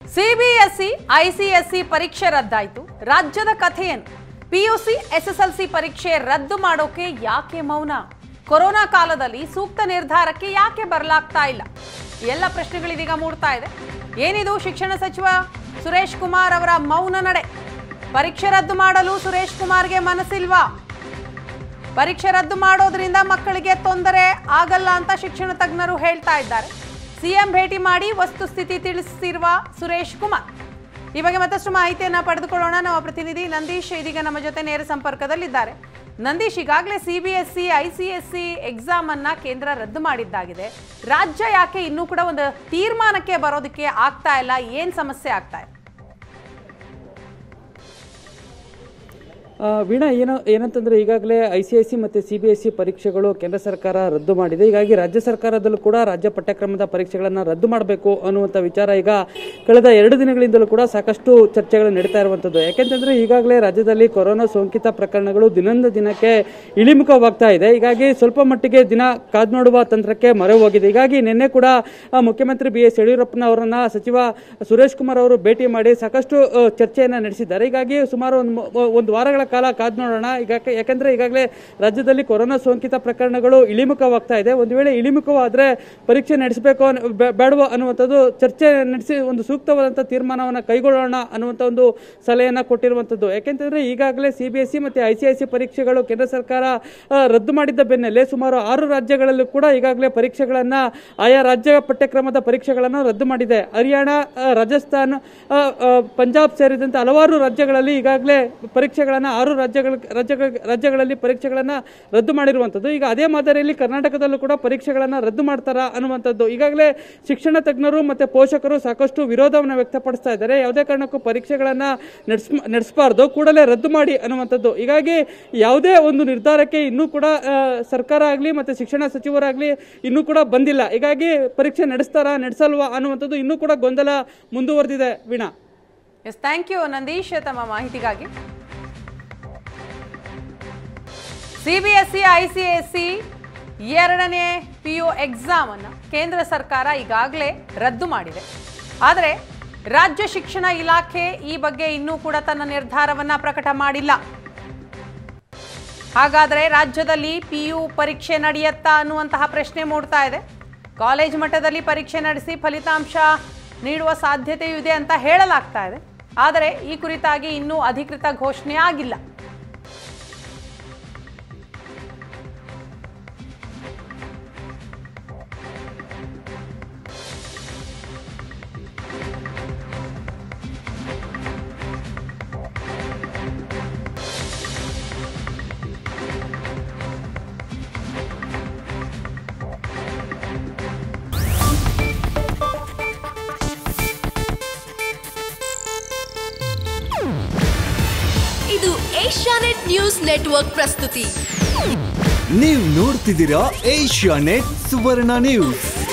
CBSE ICSE ಪರೀಕ್ಷೆ ರದ್ದಾಯಿತು ರಾಜ್ಯದ ಕಥೆಯೇನು PUC SSLC ಪರೀಕ್ಷೆ ರದ್ದು ಮಾಡೋಕೆ ಯಾಕೆ ಮೌನ ಕೊರೋನಾ ಕಾಲದಲ್ಲಿ ಸೂಕ್ತ ನಿರ್ಧಾರಕ್ಕೆ ಯಾಕೆ ಬರಲಾಗ್ತಾ ಇಲ್ಲ ಈ ಎಲ್ಲ ಪ್ರಶ್ನೆಗಳಿದೀಗ ಮೂಡ್ತಾ ಇದೆ ಏನಿದು ಶಿಕ್ಷಣ ಸಚಿವ ಸುರೇಶ್ ಕುಮಾರ್ ಅವರ ಮೌನ ನಡೆ ಪರೀಕ್ಷೆ ರದ್ದು ಮಾಡಲು ಸುರೇಶ್ ಕುಮಾರ್ಗೆ ಮನಸ್ಸಿಲ್ವಾ ಪರೀಕ್ಷೆ ರದ್ದು ಮಾಡೋದ್ರಿಂದ ಮಕ್ಕಳಿಗೆ ತೊಂದರೆ ಆಗಲ್ಲ ಅಂತ ಶಿಕ್ಷಣ ತಜ್ಞರು ಹೇಳ್ತಾ ಇದ್ದಾರೆ ಸಿಎಂ ಭೇಟಿ ಮಾಡಿ ವಸ್ತುಸ್ಥಿತಿ ತಿಳಿಸಿರುವ ಸುರೇಶ್ ಕುಮಾರ್ ಈ ಬಗ್ಗೆ ಮತ್ತಷ್ಟು ಮಾಹಿತಿಯನ್ನ ಪಡೆದುಕೊಳ್ಳೋಣ ನಮ್ಮ ಪ್ರತಿನಿಧಿ ನಂದೀಶ್ ಇದೀಗ ನಮ್ಮ ಜೊತೆ ನೇರ ಸಂಪರ್ಕದಲ್ಲಿದ್ದಾರೆ ನಂದೀಶ್ ಈಗಾಗಲೇ C B S C I C S C exam ಅನ್ನ ಕೇಂದ್ರ ರದ್ದು ಮಾಡಿದ್ದಾಗಿದೆ ರಾಜ್ಯ ಯಾಕೆ ಇನ್ನೂ ಕೂಡ ಒಂದು ತೀರ್ಮಾನಕ್ಕೆ ಬರೋದಕ್ಕೆ ಆಗ್ತಾ ಇಲ್ಲ ಏನ್ ಸಮಸ್ಯೆ ಆಗ್ತಾ ಇದೆ ಆ, ವೀಣಾ ಏನೋ ಏನಂತಂದ್ರೆ ಈಗಾಗಲೇ ಐ ಸಿ ಐ ಸಿ ಮತ್ತು ಸಿ ಬಿ ಎಸ್ ಸಿ ಪರೀಕ್ಷೆಗಳು ಕೇಂದ್ರ ಸರ್ಕಾರ ರದ್ದು ಮಾಡಿದೆ ಹೀಗಾಗಿ ರಾಜ್ಯ ಸರ್ಕಾರದಲ್ಲೂ ಕೂಡ ರಾಜ್ಯ ಪಠ್ಯಕ್ರಮದ ಪರೀಕ್ಷೆಗಳನ್ನು ರದ್ದು ಮಾಡಬೇಕು ಅನ್ನುವಂಥ ವಿಚಾರ ಈಗ ಕಳೆದ ಎರಡು ದಿನಗಳಿಂದಲೂ ಕೂಡ ಸಾಕಷ್ಟು ಚರ್ಚೆಗಳು ನಡೀತಾ ಇರುವಂಥದ್ದು ಯಾಕೆಂತಂದ್ರೆ ಈಗಾಗಲೇ ರಾಜ್ಯದಲ್ಲಿ ಕೊರೋನಾ ಸೋಂಕಿತ ಪ್ರಕರಣಗಳು ದಿನದಿಂದ ದಿನಕ್ಕೆ ಇಳಿಮುಖವಾಗ್ತಾ ಇದೆ ಹೀಗಾಗಿ ಸ್ವಲ್ಪ ಮಟ್ಟಿಗೆ ದಿನ ಕಾದು ನೋಡುವ ತಂತ್ರಕ್ಕೆ ಮೊರೆ ಹೋಗಿದೆ ಹೀಗಾಗಿ ನಿನ್ನೆ ಕೂಡ ಆ, ಮುಖ್ಯಮಂತ್ರಿ ಬಿ ಎಸ್ ಯಡಿಯೂರಪ್ಪನವರನ್ನ ಸಚಿವ ಸುರೇಶ್ ಕುಮಾರ್ ಅವರು ಭೇಟಿ ಮಾಡಿ ಸಾಕಷ್ಟು ಆ, ಚರ್ಚೆಯನ್ನ ನಡೆಸಿದ್ದಾರೆ ಹೀಗಾಗಿ ಸುಮಾರು ಒಂದು ಮ- ಒಂದು ವಾರಗಳ ಕಾಲ ಕಾದು ನೋಡೋಣ ಈಗ ಯಾಕೆಂದ್ರೆ ಈಗಾಗಲೇ ರಾಜ್ಯದಲ್ಲಿ ಕೊರೋನಾ ಸೋಂಕಿತ ಪ್ರಕರಣಗಳು ಇಳಿಮುಖವಾಗ್ತಾ ಇದೆ ಒಂದು ವೇಳೆ ಇಳಿಮುಖವಾದ್ರೆ ಪರೀಕ್ಷೆ ನಡೆಸಬೇಕು ಬೇಡವೋ ಅನ್ನುವಂಥದ್ದು ಚರ್ಚೆ ನಡೆಸಿ ಒಂದು ಸೂಕ್ತವಾದಂಥ ತೀರ್ಮಾನವನ್ನು ಕೈಗೊಳ್ಳೋಣ ಅನ್ನುವಂಥ ಒಂದು ಸಲಹೆಯನ್ನ ಕೊಟ್ಟಿರುವಂಥದ್ದು ಯಾಕೆಂತಂದ್ರೆ ಈಗಾಗಲೇ ಸಿ ಬಿ ಎಸ್ ಸಿ ಮತ್ತು ಐ ಸಿ ಐ ಸಿ ಪರೀಕ್ಷೆಗಳು ಕೇಂದ್ರ ಸರ್ಕಾರ ಆ, ರದ್ದು ಮಾಡಿದ್ದ ಬೆನ್ನಲ್ಲೇ ಸುಮಾರು ಆರು ರಾಜ್ಯಗಳಲ್ಲೂ ಕೂಡ ಈಗಾಗಲೇ ಪರೀಕ್ಷೆಗಳನ್ನ ಆಯಾ ರಾಜ್ಯ ಪಠ್ಯಕ್ರಮದ ಪರೀಕ್ಷೆಗಳನ್ನು ರದ್ದು ಮಾಡಿದೆ ಹರಿಯಾಣ ಆ, ರಾಜಸ್ಥಾನ್ ಆ, ಆ, ಪಂಜಾಬ್ ಸೇರಿದಂತೆ ಹಲವಾರು ರಾಜ್ಯಗಳಲ್ಲಿ ಈಗಾಗಲೇ ಪರೀಕ್ಷೆಗಳನ್ನು ಆರು ರಾಜ್ಯಗಳ ರಾಜ್ಯಗಳ ರಾಜ್ಯಗಳಲ್ಲಿ ಪರೀಕ್ಷೆಗಳನ್ನು ರದ್ದು ಮಾಡಿರುವಂಥದ್ದು ಈಗ ಅದೇ ಮಾದರಿಯಲ್ಲಿ ಕರ್ನಾಟಕದಲ್ಲೂ ಕೂಡ ಪರೀಕ್ಷೆಗಳನ್ನು ರದ್ದು ಮಾಡ್ತಾರಾ ಅನ್ನುವಂಥದ್ದು ಈಗಾಗಲೇ ಶಿಕ್ಷಣ ತಜ್ಞರು ಮತ್ತು ಪೋಷಕರು ಸಾಕಷ್ಟು ವಿರೋಧವನ್ನು ವ್ಯಕ್ತಪಡಿಸ್ತಾ ಇದ್ದಾರೆ ಯಾವುದೇ ಕಾರಣಕ್ಕೂ ಪರೀಕ್ಷೆಗಳನ್ನು ನಡೆಸ್ ನಡೆಸಬಾರ್ದು ಕೂಡಲೇ ರದ್ದು ಮಾಡಿ ಅನ್ನುವಂಥದ್ದು ಹೀಗಾಗಿ ಯಾವುದೇ ಒಂದು ನಿರ್ಧಾರಕ್ಕೆ ಇನ್ನೂ ಕೂಡ ಆ, ಸರ್ಕಾರ ಆಗಲಿ ಮತ್ತು ಶಿಕ್ಷಣ ಸಚಿವರಾಗಲಿ ಇನ್ನೂ ಕೂಡ ಬಂದಿಲ್ಲ ಹೀಗಾಗಿ ಪರೀಕ್ಷೆ ನಡೆಸ್ತಾರಾ ನಡೆಸಲ್ವಾ ಅನ್ನುವಂಥದ್ದು ಇನ್ನೂ ಕೂಡ ಗೊಂದಲ ಮುಂದುವರೆದಿದೆ Veena S thank you Nandish ತಮ್ಮ ಮಾಹಿತಿಗಾಗಿ ಸಿಬಿಎಸ್ಇ ಐಸಿಎಸ್ಸಿ ಎರಡನೇ ಪಿ ಯು ಎಕ್ಸಾಮ್ ಅನ್ನು ಕೇಂದ್ರ ಸರ್ಕಾರ ಈಗಾಗಲೇ ರದ್ದು ಮಾಡಿದೆ ಆದರೆ ರಾಜ್ಯ ಶಿಕ್ಷಣ ಇಲಾಖೆ ಈ ಬಗ್ಗೆ ಇನ್ನೂ ಕೂಡ ತನ್ನ ನಿರ್ಧಾರವನ್ನ ಪ್ರಕಟ ಮಾಡಿಲ್ಲ ಹಾಗಾದರೆ ರಾಜ್ಯದಲ್ಲಿ ಪಿ ಯು ಪರೀಕ್ಷೆ ನಡೆಯುತ್ತಾ ಅನ್ನುವಂತಹ ಪ್ರಶ್ನೆ ಮೂಡ್ತಾ ಇದೆ ಕಾಲೇಜ್ ಮಟ್ಟದಲ್ಲಿ ಪರೀಕ್ಷೆ ನಡೆಸಿ ಫಲಿತಾಂಶ ನೀಡುವ ಸಾಧ್ಯತೆಯೂ ಇದೆ ಅಂತ ಹೇಳಲಾಗ್ತಾ ಇದೆ ಆದರೆ ಈ ಕುರಿತಾಗಿ ಇನ್ನೂ ಅಧಿಕೃತ ಘೋಷಣೆ ಆಗಿಲ್ಲ ಇದು ಏಷ್ಯಾನೆಟ್ ನ್ಯೂಸ್ ನೆಟ್ವರ್ಕ್ ಪ್ರಸ್ತುತಿ ನೀವು ನೋಡ್ತಿದ್ದೀರಾ ಏಷ್ಯಾ ನೆಟ್ ಸುವರ್ಣ ನ್ಯೂಸ್